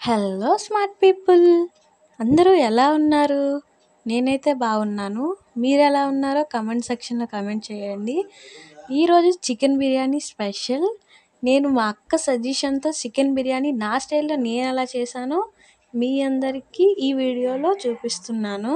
hello smart people అందరూ ఎలా ఉన్నారు నేనైతే బాగున్నాను మీరు ఎలా ఉన్నారో కమెంట్ సెక్షన్లో కమెంట్ చేయండి ఈరోజు చికెన్ బిర్యానీ స్పెషల్ నేను మా అక్క సజెషన్తో చికెన్ బిర్యానీ నా స్టైల్లో నేను ఎలా చేశానో మీ అందరికీ ఈ వీడియోలో చూపిస్తున్నాను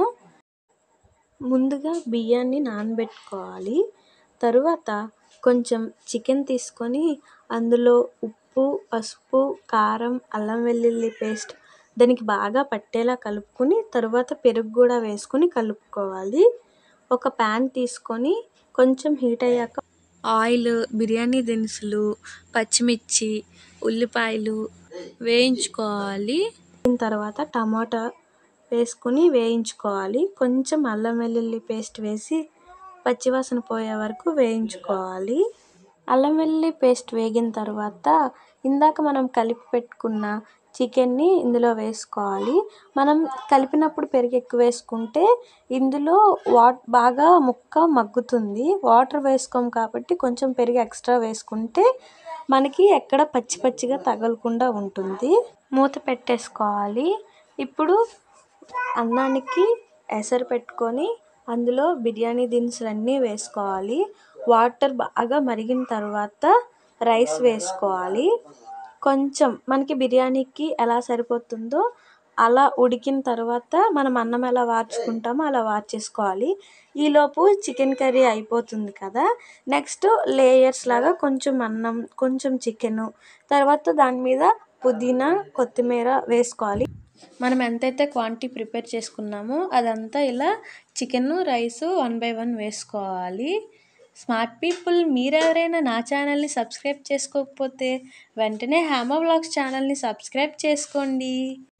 ముందుగా బియ్యాన్ని నానబెట్టుకోవాలి తరువాత కొంచెం చికెన్ తీసుకొని అందులో ఉప్పు పసుపు కారం అల్లం వెల్లుల్లి పేస్ట్ దానికి బాగా పట్టేలా కలుపుకొని తరువాత పెరుగు కూడా వేసుకొని కలుపుకోవాలి ఒక ప్యాన్ తీసుకొని కొంచెం హీట్ అయ్యాక ఆయిల్ బిర్యానీ దినుసులు పచ్చిమిర్చి ఉల్లిపాయలు వేయించుకోవాలి దీని తర్వాత టమాటా వేసుకొని వేయించుకోవాలి కొంచెం అల్లం వెల్లుల్లి పేస్ట్ వేసి పచ్చివాసన పోయే వరకు వేయించుకోవాలి అల్లం వెల్లుల్లి పేస్ట్ వేగిన తర్వాత ఇందాక మనం కలిపి పెట్టుకున్న చికెన్ని ఇందులో వేసుకోవాలి మనం కలిపినప్పుడు పెరుగు ఎక్కువ వేసుకుంటే ఇందులో వాట్ బాగా ముక్క మగ్గుతుంది వాటర్ వేసుకోం కాబట్టి కొంచెం పెరుగు ఎక్స్ట్రా వేసుకుంటే మనకి ఎక్కడ పచ్చి పచ్చిగా తగలకుండా ఉంటుంది మూత పెట్టేసుకోవాలి ఇప్పుడు అన్నానికి ఎసరు పెట్టుకొని అందులో బిర్యానీ దినుసులన్నీ వేసుకోవాలి వాటర్ బాగా మరిగిన తర్వాత రైస్ వేసుకోవాలి కొంచెం మనకి బిర్యానీకి ఎలా సరిపోతుందో అలా ఉడికిన తర్వాత మనం అన్నం ఎలా వార్చుకుంటామో అలా వార్చేసుకోవాలి ఈలోపు చికెన్ కర్రీ అయిపోతుంది కదా నెక్స్ట్ లేయర్స్ లాగా కొంచెం అన్నం కొంచెం చికెను తర్వాత దాని మీద పుదీనా కొత్తిమీర వేసుకోవాలి మనం ఎంతైతే క్వాంటిటీ ప్రిపేర్ చేసుకున్నామో అదంతా ఇలా chicken rice one by one వేసుకోవాలి స్మార్ట్ పీపుల్ మీరెవరైనా నా ఛానల్ని సబ్స్క్రైబ్ చేసుకోకపోతే వెంటనే హ్యామా బ్లాగ్స్ ఛానల్ని సబ్స్క్రైబ్ చేసుకోండి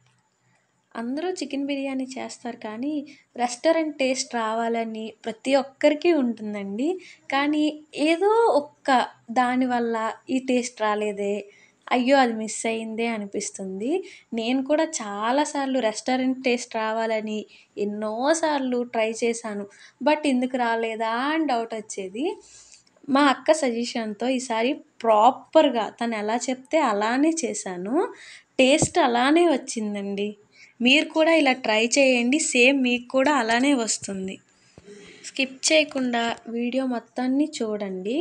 అందరూ చికెన్ బిర్యానీ చేస్తారు కానీ రెస్టారెంట్ టేస్ట్ రావాలని ప్రతి ఒక్కరికి ఉంటుందండి కానీ ఏదో ఒక్క దానివల్ల ఈ టేస్ట్ రాలేదే అయ్యో అది మిస్ అయిందే అనిపిస్తుంది నేను కూడా చాలాసార్లు రెస్టారెంట్ టేస్ట్ రావాలని ఎన్నోసార్లు ట్రై చేశాను బట్ ఎందుకు రాలేదా అని డౌట్ వచ్చేది మా అక్క సజెషన్తో ఈసారి ప్రాపర్గా తను ఎలా చెప్తే అలానే చేశాను టేస్ట్ అలానే వచ్చిందండి మీరు కూడా ఇలా ట్రై చేయండి సేమ్ మీకు కూడా అలానే వస్తుంది స్కిప్ చేయకుండా వీడియో మొత్తాన్ని చూడండి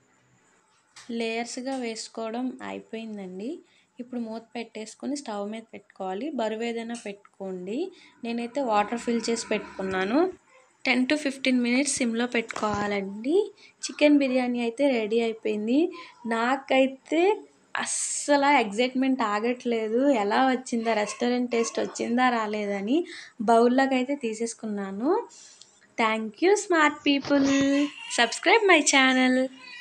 లేయర్స్గా వేసుకోవడం అయిపోయిందండి ఇప్పుడు మూత పెట్టేసుకొని స్టవ్ మీద పెట్టుకోవాలి బరువు ఏదైనా పెట్టుకోండి నేనైతే వాటర్ ఫిల్ చేసి పెట్టుకున్నాను టెన్ టు ఫిఫ్టీన్ మినిట్స్ సిమ్లో పెట్టుకోవాలండి చికెన్ బిర్యానీ అయితే రెడీ అయిపోయింది నాకైతే అస్సలు ఎగ్జైట్మెంట్ ఆగట్లేదు ఎలా వచ్చిందా రెస్టారెంట్ టేస్ట్ వచ్చిందా రాలేదని బౌల్లోకి అయితే తీసేసుకున్నాను thank you smart people subscribe my channel